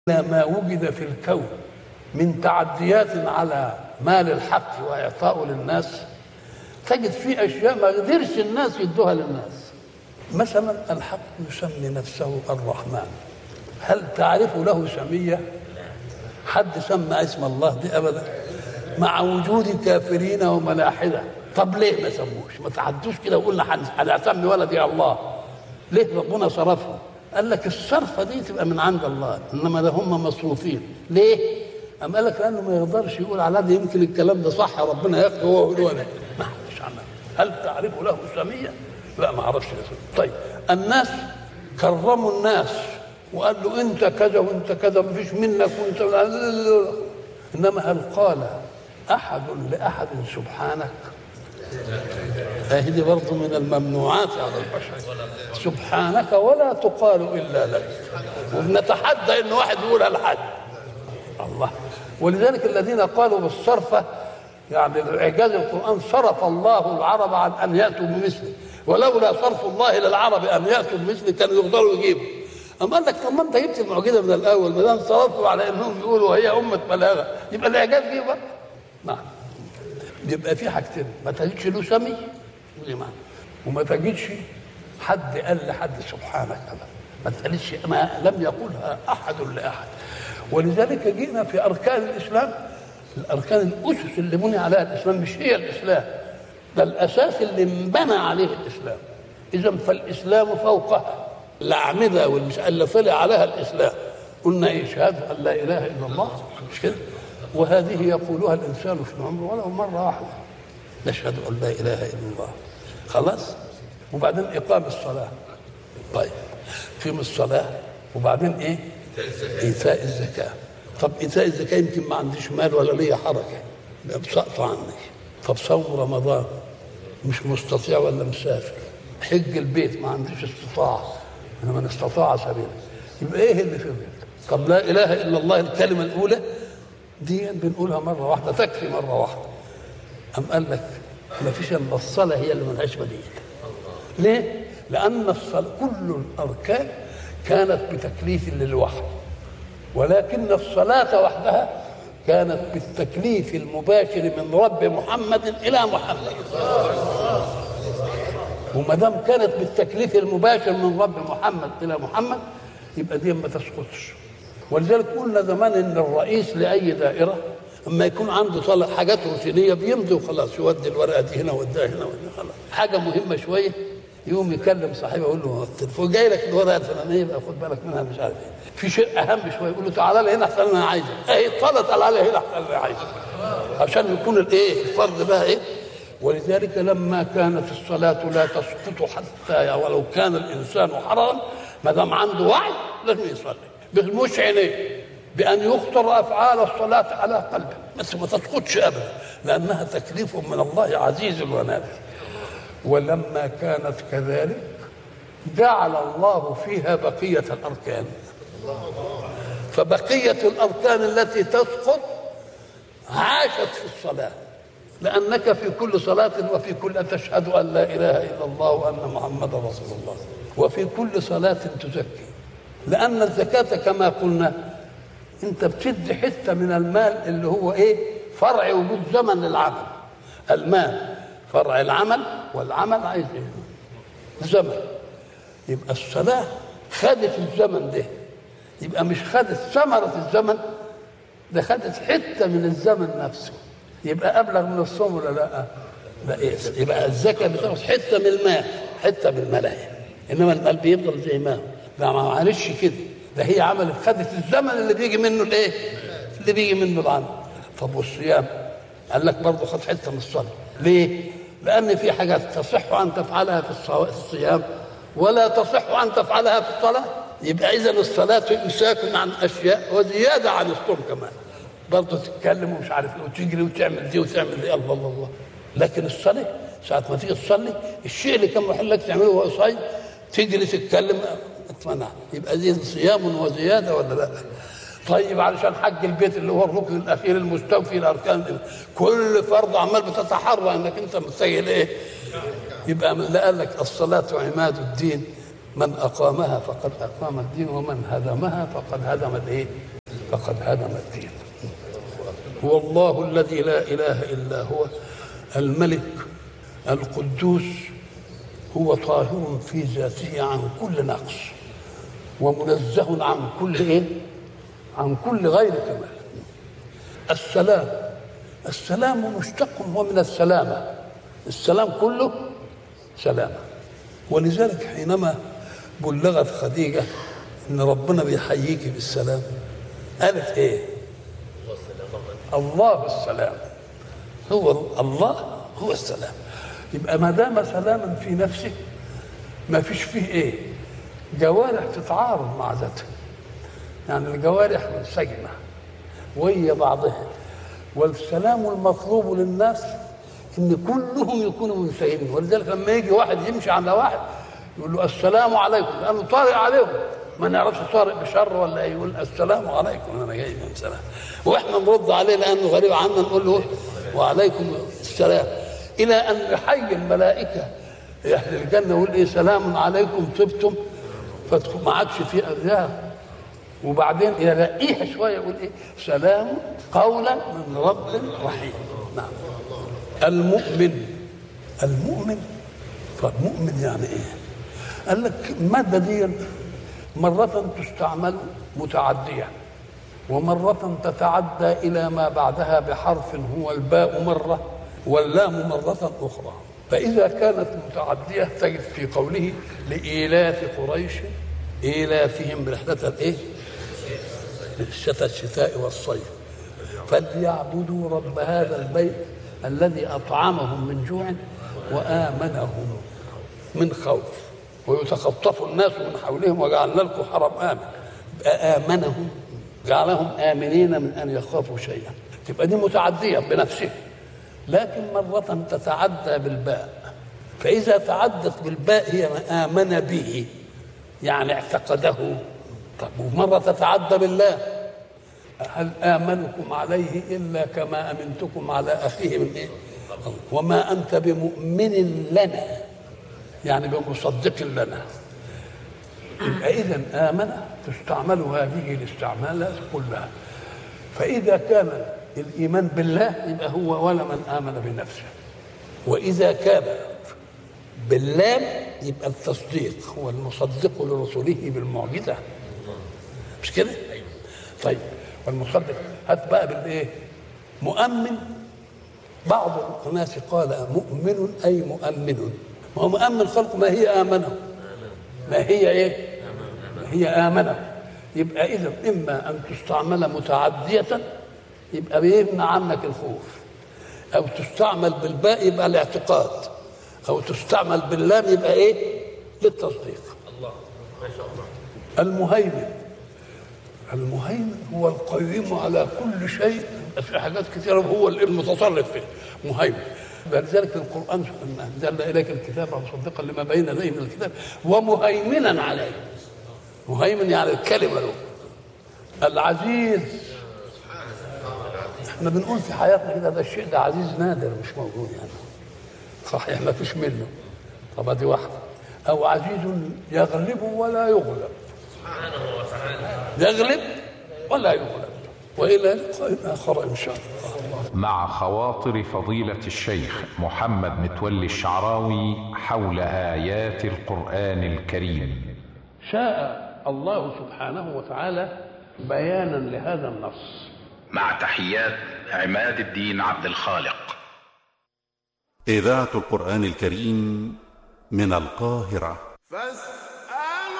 ما وجد في الكون من تعديات على مال الحق واعطائه للناس تجد فيه اشياء ما قدرش الناس يدوها للناس مثلا الحق يسمي نفسه الرحمن هل تعرف له سميه حد سمى اسم الله دي ابدا مع وجود كافرين وملاحده طب ليه ما سموش ما تعدوش كده وقلنا هنسمي ولدي الله ليه ربنا صرفهم قال لك الصرفة دي تبقى من عند الله إنما ده هم مصروفين ليه؟ أم قال لك لأنه ما يقدرش يقول على ده يمكن الكلام ده صح ربنا ياخده هو ولا ما حدش عنه هل تعرف له سمية؟ لا ما اعرفش طيب الناس كرموا الناس وقال له انت كذا وانت كذا ما فيش منك وانت انما هل قال احد لاحد سبحانك هذه برضه من الممنوعات على البشر سبحانك ولا تقال الا لك وبنتحدى ان واحد يقولها لحد الله ولذلك الذين قالوا بالصرفه يعني اعجاز القران صرف الله العرب عن ان ياتوا بمثله ولولا صرف الله للعرب ان ياتوا بمثله كانوا يقدروا يجيبوا أما قال لك طب ما أنت جبت المعجزة من الأول ما دام صرفوا على أنهم يقولوا هي أمة بلاغة يبقى الإعجاز جه برضه نعم يبقى في حاجتين ما تجدش له سمي ودي معنى وما تجدش حد قال لحد سبحانك أبدا ما تقالش ما لم يقولها أحد لأحد ولذلك جئنا في أركان الإسلام الأركان الأسس اللي بني عليها الإسلام مش هي الإسلام ده الأساس اللي انبنى عليه الإسلام إذا فالإسلام فوقها الأعمدة اللي طلع عليها الإسلام قلنا إيه شهادة أن لا إله إلا الله مش كده وهذه يقولها الإنسان في عمره ولو مرة واحدة نشهد أن لا إله إلا الله خلاص وبعدين إقام الصلاة طيب قيم الصلاة وبعدين إيه إيتاء الزكاة طب إيتاء الزكاة يمكن ما عنديش مال ولا ليا حركة بسقط عني طب صوم رمضان مش مستطيع ولا مسافر حج البيت ما عنديش استطاعة أنا من استطاع سبيلا يبقى إيه اللي في البيت طب لا إله إلا الله الكلمة الأولى دي بنقولها مرة واحدة تكفي مرة واحدة أم قال لك ما فيش إلا الصلاة هي اللي ملهاش بديل ليه؟ لأن الصلاة كل الأركان كانت بتكليف للوحي ولكن الصلاة وحدها كانت بالتكليف المباشر من رب محمد إلى محمد وما دام كانت بالتكليف المباشر من رب محمد إلى محمد يبقى دي ما تسقطش ولذلك قلنا زمان ان الرئيس لاي دائره اما يكون عنده طلع حاجات روتينيه بيمضي وخلاص يودي الورقه دي هنا ويوديها هنا ويوديها خلاص حاجه مهمه شويه يقوم يكلم صاحبه يقول له التليفون جاي لك الورقه الفلانيه يبقى خد بالك منها مش عارف ايه في شيء اهم شويه يقول له تعالى لي هنا احسن انا عايزك اهي طلع تعالى لي هنا احسن انا عايزك عشان يكون الايه الفرد بقى ايه ولذلك لما كانت الصلاة لا تسقط حتى ولو كان الإنسان حرا ما دام عنده وعي لازم يصلي مش عينيه بأن يخطر أفعال الصلاة على قلبه بس ما تسقطش أبدا لأنها تكليف من الله عزيز ونافذ ولما كانت كذلك جعل الله فيها بقية الأركان فبقية الأركان التي تسقط عاشت في الصلاة لأنك في كل صلاة وفي كل تشهد أن لا إله إلا الله وأن محمدا رسول الله وفي كل صلاة تزكي لأن الزكاة كما قلنا أنت بتدي حتة من المال اللي هو إيه فرع وجود زمن للعمل المال فرع العمل والعمل عايز إيه زمن يبقى الصلاة خدت الزمن ده يبقى مش خدت ثمرة الزمن ده خدت حتة من الزمن نفسه يبقى ابلغ من الصوم ولا لا؟ لا إيه؟ يبقى الزكاه بتاخد حته من المال حته من المال انما المال بيفضل زي ما هو ده معلش كده ده هي عملت خدت الزمن اللي بيجي منه الايه؟ اللي بيجي منه العمل طب والصيام؟ قال لك برضه خد حته من الصلاه ليه؟ لان في حاجات تصح ان تفعلها في الصيام ولا تصح ان تفعلها في الصلاه يبقى اذا الصلاه امساك عن اشياء وزياده عن الصوم كمان برضه تتكلم ومش عارف ايه وتجري وتعمل دي وتعمل دي الله الله الله لكن الصلاه ساعة ما تيجي تصلي الشيء اللي كان محل لك تعمله وهو صايم تجري تتكلم اتمنع يبقى دي صيام وزياده ولا لا؟ طيب علشان حج البيت اللي هو الركن الاخير المستوفي الاركان كل فرض عمال بتتحرى انك انت متسيل ايه؟ يبقى لا قال لك الصلاه عماد الدين من اقامها فقد اقام الدين ومن هدمها فقد هدم الايه؟ فقد هدم الدين هو الله الذي لا اله الا هو الملك القدوس هو طاهر في ذاته عن كل نقص ومنزه عن كل ايه عن كل غير كمال السلام السلام مشتق هو من السلامه السلام كله سلامه ولذلك حينما بلغت خديجه ان ربنا بيحييك بالسلام قالت ايه الله السلام هو الله هو السلام يبقى ما دام سلاما في نفسه ما فيش فيه ايه جوارح تتعارض مع ذاتها يعني الجوارح منسجمه وهي بعضها والسلام المطلوب للناس ان كلهم يكونوا منسجمين ولذلك لما يجي واحد يمشي على واحد يقول له السلام عليكم لانه طارئ عليهم ما نعرفش طارئ بشر ولا إيه، يقول السلام عليكم انا جاي من سلام واحنا نرد عليه لانه غريب عنا نقول له وعليكم السلام الى ان يحيي الملائكه اهل الجنه يقول ايه سلام عليكم طبتم فادخلوا ما عادش في ارجاء وبعدين يلاقيها شويه يقول ايه سلام قولا من رب رحيم نعم المؤمن المؤمن فالمؤمن يعني ايه قال لك الماده دي مرة تستعمل متعدية ومرة تتعدى إلى ما بعدها بحرف هو الباء مرة واللام مرة أخرى فإذا كانت متعدية تجد في قوله لإيلاف قريش إيلافهم رحلة الإيه؟ الشتاء الشتاء والصيف فليعبدوا رب هذا البيت الذي أطعمهم من جوع وآمنهم من خوف ويتخطف الناس من حولهم وجعلنا لكم حرم آمن آمنهم جعلهم آمنين من أن يخافوا شيئا تبقى دي متعدية بنفسها لكن مرة تتعدى بالباء فإذا تعدت بالباء هي ما آمن به يعني اعتقده طب ومرة تتعدى بالله هل آمنكم عليه إلا كما أمنتكم على أخيه من إيه؟ وما أنت بمؤمن لنا يعني بمصدق لنا يبقى إذا آمن تستعمل هذه الاستعمالات كلها فإذا كان الإيمان بالله يبقى هو ولا من آمن بنفسه وإذا كان باللام يبقى التصديق هو المصدق لرسله بالمعجزة مش كده؟ طيب والمصدق هات بقى بالايه؟ مؤمن بعض الناس قال مؤمن اي مؤمن ما هو مؤمن خلق ما هي امنه ما هي ايه؟ ما هي امنه يبقى اذا اما ان تستعمل متعديه يبقى بيمنع عنك الخوف او تستعمل بالباء يبقى الاعتقاد او تستعمل باللام يبقى ايه؟ للتصديق الله ما شاء الله المهيمن المهيمن هو القيم على كل شيء في حاجات كثيرة هو المتصرف فيه مهيمن ولذلك القرآن أنزلنا إليك الكتاب مصدقا لما بين يديه من الكتاب ومهيمنا عليه مهيمن يعني الكلمة له العزيز احنا بنقول في حياتنا كده ده الشيء ده عزيز نادر مش موجود يعني صحيح ما فيش منه طب دي واحدة أو عزيز يغلب ولا يغلب يغلب ولا يغلب والى لقاء اخر ان شاء الله مع خواطر فضيلة الشيخ محمد متولي الشعراوي حول آيات القرآن الكريم شاء الله سبحانه وتعالى بيانا لهذا النص مع تحيات عماد الدين عبد الخالق إذاعة القرآن الكريم من القاهرة فاس